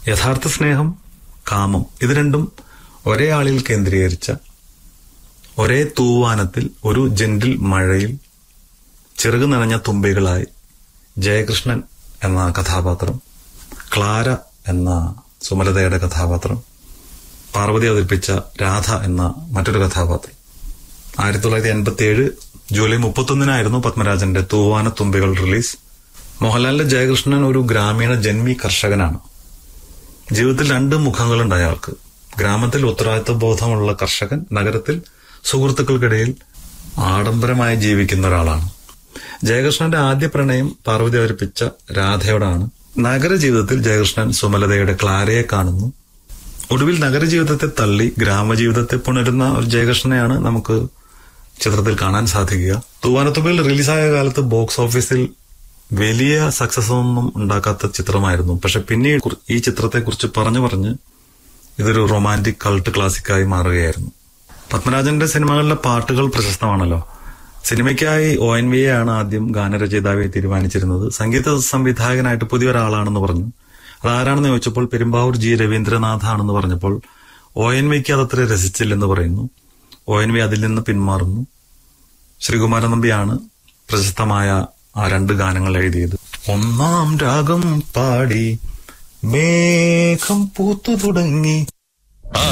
യഥാർത്ഥ സ്നേഹം കാമം ഇത് രണ്ടും ഒരേ ആളിൽ കേന്ദ്രീകരിച്ച ഒരേ തൂവാനത്തിൽ ഒരു ജെന്റിൽ മഴയിൽ ചെറുകു നനഞ്ഞ തുമ്പികളായി ജയകൃഷ്ണൻ എന്ന കഥാപാത്രം ക്ലാര എന്ന സുമലതയുടെ കഥാപാത്രം പാർവതി അവതരിപ്പിച്ച രാധ എന്ന മറ്റൊരു കഥാപാത്രം ആയിരത്തി തൊള്ളായിരത്തി എൺപത്തി ഏഴ് ജൂലൈ മുപ്പത്തൊന്നിനായിരുന്നു പത്മരാജന്റെ തൂവാന തുമ്പികൾ റിലീസ് മോഹൻലാലിന്റെ ജയകൃഷ്ണൻ ഒരു ഗ്രാമീണ ജന്മി കർഷകനാണ് ജീവിതത്തിൽ രണ്ട് മുഖങ്ങളുണ്ട് അയാൾക്ക് ഗ്രാമത്തിൽ ഉത്തരവാദിത്വ ബോധമുള്ള കർഷകൻ നഗരത്തിൽ സുഹൃത്തുക്കൾക്കിടയിൽ ആഡംബരമായി ജീവിക്കുന്ന ഒരാളാണ് ജയകൃഷ്ണന്റെ ആദ്യ പ്രണയം പാർവതി അവതരിപ്പിച്ച രാധയോടാണ് നഗര ജീവിതത്തിൽ ജയകൃഷ്ണൻ സുമലതയുടെ ക്ലാരയെ കാണുന്നു ഒടുവിൽ നഗരജീവിതത്തെ തള്ളി ഗ്രാമജീവിതത്തെ പുണരുന്ന ഒരു ജയകൃഷ്ണനെയാണ് നമുക്ക് ചിത്രത്തിൽ കാണാൻ സാധിക്കുക തൂവാനത്തുമ്പിൽ റിലീസായ കാലത്ത് ബോക്സ് ഓഫീസിൽ വലിയ സക്സസ് ഒന്നും ഉണ്ടാക്കാത്ത ചിത്രമായിരുന്നു പക്ഷെ പിന്നീട് ഈ ചിത്രത്തെക്കുറിച്ച് പറഞ്ഞു പറഞ്ഞ് ഇതൊരു റൊമാൻറ്റിക് കൾട്ട് ക്ലാസിക്കായി മാറുകയായിരുന്നു പത്മരാജന്റെ സിനിമകളിലെ പാട്ടുകൾ പ്രശസ്തമാണല്ലോ സിനിമയ്ക്കായി ഒ എൻ വി ആണ് ആദ്യം ഗാനരചയിതാവെ തീരുമാനിച്ചിരുന്നത് സംഗീത സംവിധായകനായിട്ട് പുതിയൊരാളാണെന്ന് പറഞ്ഞു അതാരാണെന്ന് ചോദിച്ചപ്പോൾ പെരുമ്പാവൂർ ജി രവീന്ദ്രനാഥ് ആണെന്ന് പറഞ്ഞപ്പോൾ ഒ എൻ വിക്ക് അതത്ര രസിച്ചില്ലെന്ന് പറയുന്നു ഒ എൻ വി അതിൽ നിന്ന് പിന്മാറുന്നു ശ്രീകുമാരൻ നമ്പിയാണ് പ്രശസ്തമായ ആ രണ്ട് ഗാനങ്ങൾ എഴുതിയത് ഒന്നാം രാഗം പാടി മേഘം പൂത്തു തുടങ്ങി